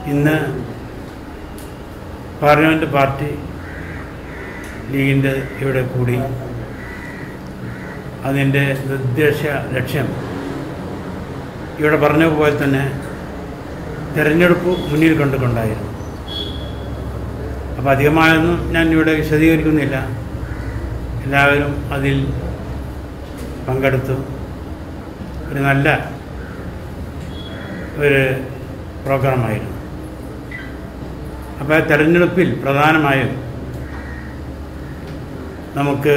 ഇന്ന് parliament party ലീഗിൻ്റെ ഇവിടെ കൂടി അതിൻ്റെ നിർദ്ദേശ ലക്ഷ്യം ഇവിടെ പറഞ്ഞ പോലെ തന്നെ തിരഞ്ഞെടുപ്പ് മുന്നിൽ കണ്ടുകൊണ്ടായിരുന്നു അപ്പോൾ അധികമായൊന്നും ഞാൻ ഇവിടെ വിശദീകരിക്കുന്നില്ല എല്ലാവരും അതിൽ പങ്കെടുത്തു ഒരു നല്ല ഒരു പ്രോഗ്രാമായിരുന്നു അപ്പോൾ ആ തെരഞ്ഞെടുപ്പിൽ പ്രധാനമായും നമുക്ക്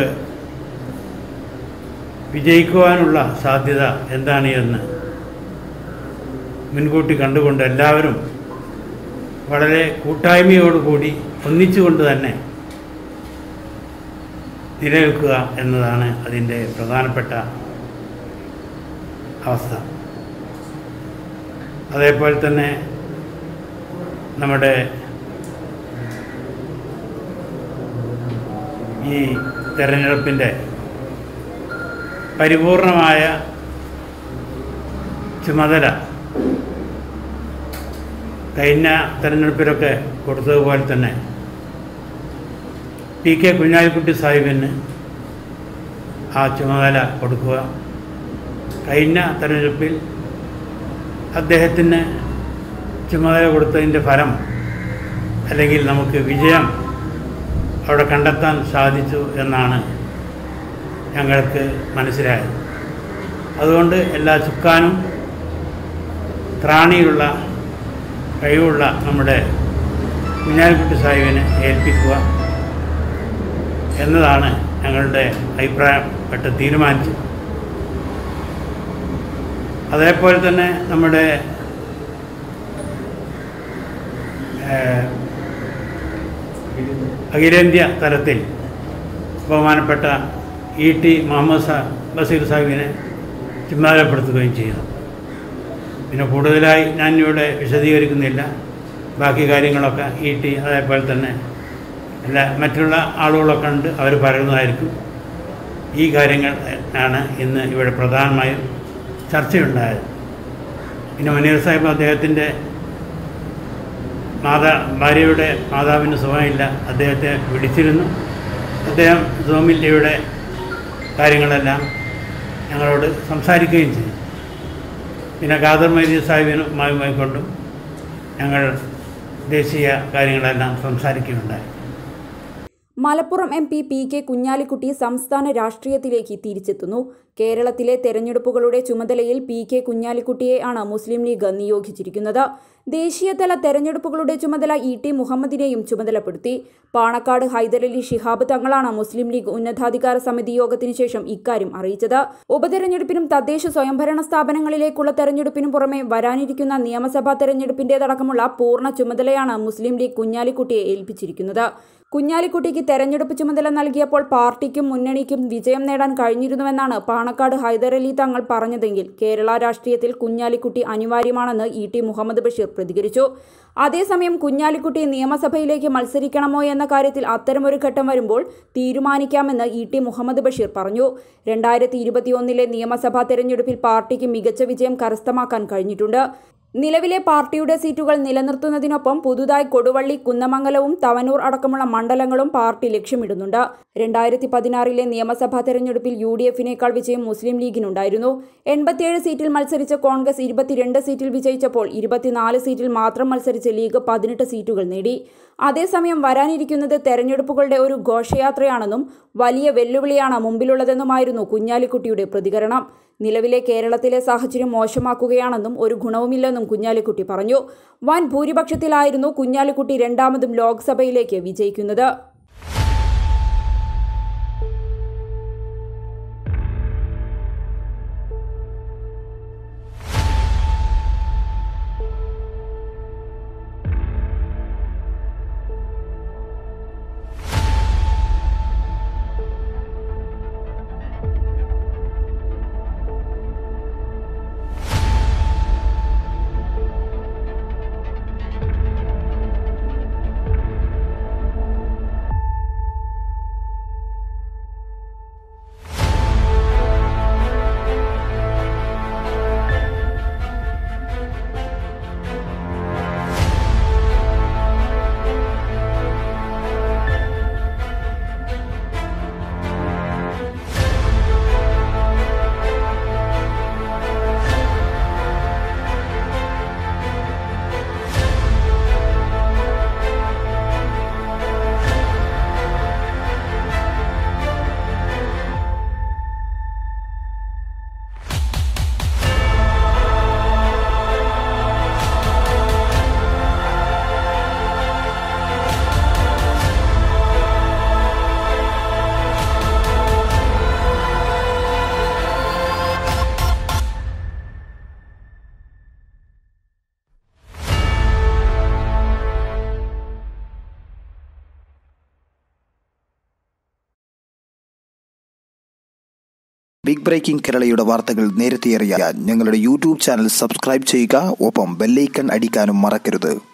വിജയിക്കുവാനുള്ള സാധ്യത എന്താണ് എന്ന് മുൻകൂട്ടി കണ്ടുകൊണ്ട് എല്ലാവരും വളരെ കൂട്ടായ്മയോടുകൂടി ഒന്നിച്ചുകൊണ്ട് തന്നെ നിലനിൽക്കുക എന്നതാണ് അതിൻ്റെ പ്രധാനപ്പെട്ട അവസ്ഥ അതേപോലെ തന്നെ നമ്മുടെ ഈ തെരഞ്ഞെടുപ്പിൻ്റെ പരിപൂർണമായ ചുമതല കഴിഞ്ഞ തെരഞ്ഞെടുപ്പിലൊക്കെ കൊടുത്തതുപോലെ തന്നെ പി കെ കുഞ്ഞാലിക്കുട്ടി സാഹിബിന് ആ ചുമതല കൊടുക്കുക കഴിഞ്ഞ തെരഞ്ഞെടുപ്പിൽ അദ്ദേഹത്തിന് ചുമതല കൊടുത്തതിൻ്റെ ഫലം അല്ലെങ്കിൽ നമുക്ക് വിജയം അവിടെ കണ്ടെത്താൻ സാധിച്ചു എന്നാണ് ഞങ്ങൾക്ക് മനസ്സിലായത് അതുകൊണ്ട് എല്ലാ ചുക്കാനും ത്രാണിയുള്ള കഴിവുള്ള നമ്മുടെ കുഞ്ഞാലിക്കുട്ടി സാഹിബിനെ ഏൽപ്പിക്കുക എന്നതാണ് ഞങ്ങളുടെ അഭിപ്രായപ്പെട്ട് തീരുമാനിച്ചത് അതേപോലെ തന്നെ നമ്മുടെ ഏഹ്, അഖിലേന്ത്യാ തലത്തിൽ ബഹുമാനപ്പെട്ട ഇ ടി മുഹമ്മദ് സാ ബഷീർ സാഹിബിനെ ചുമതലപ്പെടുത്തുകയും ചെയ്തു പിന്നെ കൂടുതലായി ഞാൻ ഇവിടെ വിശദീകരിക്കുന്നില്ല ബാക്കി കാര്യങ്ങളൊക്കെ ഇ ടി അതേപോലെ തന്നെ എല്ലാ മറ്റുള്ള ആളുകളൊക്കെ ഉണ്ട് അവർ പറയുന്നതായിരിക്കും ഈ കാര്യങ്ങൾ ആണ് ഇന്ന് ഇവിടെ പ്രധാനമായും ചർച്ചയുണ്ടായത് പിന്നെ മുനീർ സാഹിബ് അദ്ദേഹത്തിൻ്റെ മാതാ ഭാര്യയുടെ മാതാവിന് സുഖമില്ല അദ്ദേഹത്തെ വിളിച്ചിരുന്നു അദ്ദേഹം സോമിൽ ഇവിടെ കാര്യങ്ങളെല്ലാം ഞങ്ങളോട് സംസാരിക്കുകയും ചെയ്തു പിന്നെ ഖാദർ മൈദി സാഹിബിനുമായി കൊണ്ടും ഞങ്ങൾ ദേശീയ കാര്യങ്ങളെല്ലാം സംസാരിക്കുകയുണ്ടായി Malappuram M P P K Kunhalikutty സംസ്ഥാന രാഷ്ട്രീയത്തിലേക്ക് തിരിച്ചെത്തുന്നു കേരളത്തിലെ തെരഞ്ഞെടുപ്പുകളുടെ ചുമതലയിൽ പി കെ കുഞ്ഞാലിക്കുട്ടിയെ ആണ് മുസ്ലിം ലീഗ് നിയോഗിച്ചിരിക്കുന്നത് ദേശീയതല തെരഞ്ഞെടുപ്പുകളുടെ ചുമതല ഇ ടി മുഹമ്മദിനെയും ചുമതലപ്പെടുത്തി പാണക്കാട് ഹൈദരലി ശിഹാബ് തങ്ങളാണ് മുസ്ലിം ലീഗ് ഉന്നതാധികാര സമിതി യോഗത്തിന് ശേഷം ഇക്കാര്യം അറിയിച്ചത് ഉപതെരഞ്ഞെടുപ്പിനും തദ്ദേശ സ്വയംഭരണ സ്ഥാപനങ്ങളിലേക്കുള്ള തെരഞ്ഞെടുപ്പിനും പുറമെ വരാനിരിക്കുന്ന നിയമസഭാ തെരഞ്ഞെടുപ്പിന്റേതടക്കമുള്ള പൂർണ്ണ ചുമതലയാണ് മുസ്ലിം ലീഗ് കുഞ്ഞാലിക്കുട്ടിയെ ഏൽപ്പിച്ചിരിക്കുന്നത് കുഞ്ഞാലിക്കുട്ടിക്ക് തെരഞ്ഞെടുപ്പ് ചുമതല നൽകിയപ്പോൾ പാർട്ടിക്കും മുന്നണിക്കും വിജയം നേടാൻ കഴിഞ്ഞിരുന്നുവെന്നാണ് പാണക്കാട് ഹൈദരലി തങ്ങൾ പറഞ്ഞതെങ്കിൽ കേരള രാഷ്ട്രീയത്തിൽ കുഞ്ഞാലിക്കുട്ടി അനിവാര്യമാണെന്ന് ഇ ടി മുഹമ്മദ് ബഷീർ പ്രതികരിച്ചു അതേസമയം കുഞ്ഞാലിക്കുട്ടി നിയമസഭയിലേക്ക് മത്സരിക്കണമോ എന്ന കാര്യത്തിൽ അത്തരമൊരു ഘട്ടം വരുമ്പോൾ തീരുമാനിക്കാമെന്ന് ഇ ടി മുഹമ്മദ് ബഷീർ പറഞ്ഞു രണ്ടായിരത്തി ഇരുപത്തിയൊന്നിലെ നിയമസഭാ തെരഞ്ഞെടുപ്പിൽ പാർട്ടിക്ക് മികച്ച വിജയം കരസ്ഥമാക്കാൻ കഴിഞ്ഞിട്ടുണ്ട് നിലവിലെ പാർട്ടിയുടെ സീറ്റുകൾ നിലനിർത്തുന്നതിനൊപ്പം പുതുതായി കൊടുവള്ളി കുന്നമംഗലവും തവനൂർ അടക്കമുള്ള മണ്ഡലങ്ങളും പാർട്ടി ലക്ഷ്യമിടുന്നുണ്ട് രണ്ടായിരത്തി പതിനാറിലെ നിയമസഭാ തെരഞ്ഞെടുപ്പിൽ യു ഡി എഫിനേക്കാൾ വിജയം മുസ്ലിം ലീഗിനുണ്ടായിരുന്നു എൺപത്തിയേഴ് സീറ്റിൽ മത്സരിച്ച കോൺഗ്രസ് ഇരുപത്തിരണ്ട് സീറ്റിൽ വിജയിച്ചപ്പോൾ ഇരുപത്തിനാല് സീറ്റിൽ മാത്രം മത്സരിച്ച് ലീഗ് പതിനെട്ട് സീറ്റുകൾ നേടി അതേസമയം വരാനിരിക്കുന്നത് തെരഞ്ഞെടുപ്പുകളുടെ ഒരു ഘോഷയാത്രയാണെന്നും വലിയ വെല്ലുവിളിയാണ് മുമ്പിലുള്ളതെന്നുമായിരുന്നു കുഞ്ഞാലിക്കുട്ടിയുടെ പ്രതികരണം നിലവിലെ കേരളത്തിലെ സാഹചര്യം മോശമാക്കുകയാണെന്നും ഒരു ഗുണവുമില്ലെന്നും കുഞ്ഞാലിക്കുട്ടി പറഞ്ഞു വൻ ഭൂരിപക്ഷത്തിലായിരുന്നു കുഞ്ഞാലിക്കുട്ടി രണ്ടാമതും ലോക്സഭയിലേക്ക് വിജയിക്കുന്നത് ബിഗ് ബ്രേക്കിംഗ് കേരളയുടെ വാർത്തകൾ നേരത്തെ അറിയാൻ ഞങ്ങളുടെ യൂട്യൂബ് ചാനൽ സബ്സ്ക്രൈബ് ചെയ്യുക ഒപ്പം ബെല്ലൈക്കൺ അടിക്കാനും മറക്കരുത്